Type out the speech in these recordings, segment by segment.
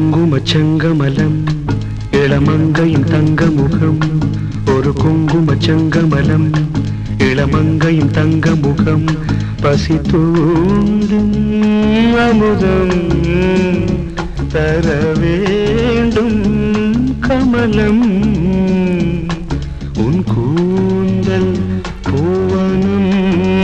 குங்குமச் செங்கமலம் இளமங்கையின் தங்க முகம் ஒரு குங்குமச் செங்கமலம் இளமங்கையின் தங்க முகம் பசி தூண்டும் அமுதம் தர வேண்டும் கமலம் உன் கூந்தல் பூவனம்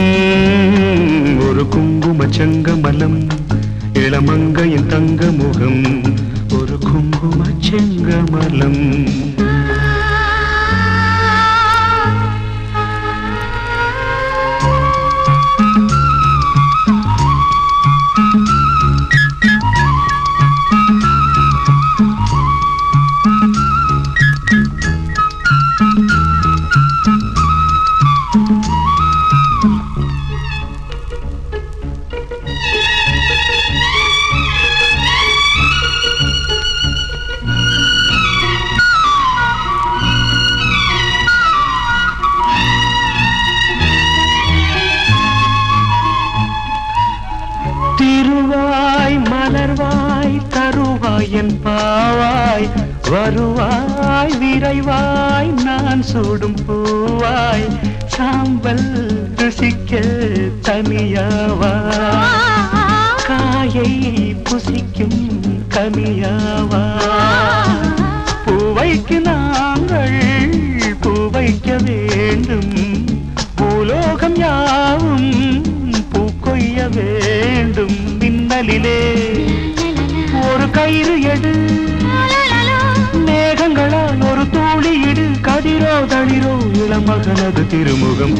ஒரு குங்குமச் செங்கமலம் இளமங்கையின் தங்க முகம் ஒரு குங்குமச் செங்கமலம் திருவாய் மலர்வாய் தருவாய் என் பாவாய் வருவாய் விரைவாய் நான் சூடும் பூவாய் சாம்பல் ருசிக்க தனியாவா காயை புசிக்கும் கனியாவா பூவைக்கு நாங்கள் பூவைக்க வேண்டும் பூலோகம் யாவும் பூக்கொய்ய வேண்டும் மின்னலிலே ஒரு கயிறு எடு மேகங்களால் ஒரு தூளி இடு கதிரோ தளிரோ இளமகனது திருமுகம்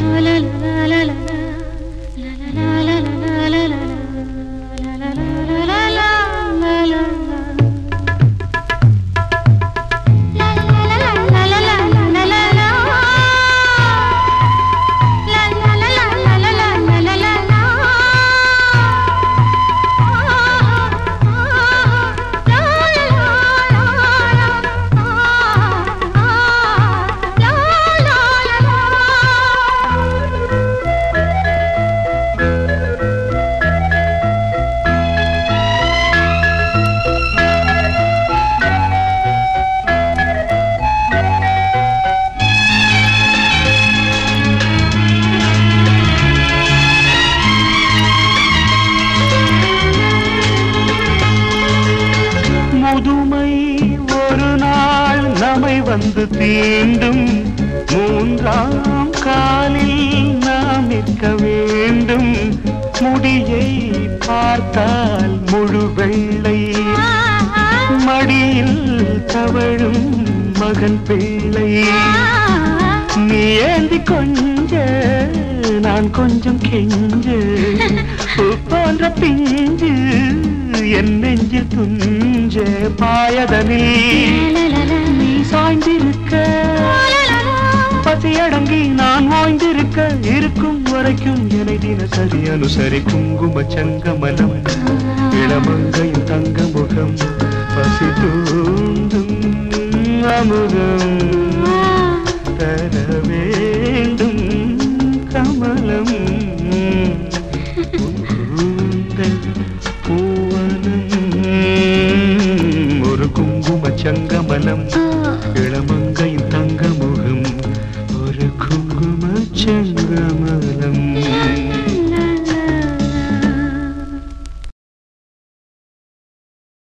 முதுமை ஒரு நாள் நம்மை வந்து தீண்டும் மூன்றாம் காலில் நாம் நிற்க வேண்டும் முடியை பார்த்தால் முழு வெள்ளை மடியில் தவழும் மகன் பிள்ளை நீ ஏந்தி கொஞ்ச நான் கொஞ்சம் கெஞ்சு பூ போன்ற பிஞ்சு என் நெஞ்சில் துஞ்ச பாயதனில் நீ சாய்ந்திருக்க பசியடங்கி நான் ஓய்ந்திருக்க இருக்கும் வரைக்கும் என்னை தினசரி அனுசரி குங்கும சங்கமலம் இளமங்கையும் தங்க முகம் பசி தூண்டும் அமுதம் தர வேண்டும் கமலம் உன் கூந்தல் பூவனம் ஒரு குங்கும சங்கமலம் இளமங்கையின் தங்க முகம் ஒரு குங்கும செங்கமலம்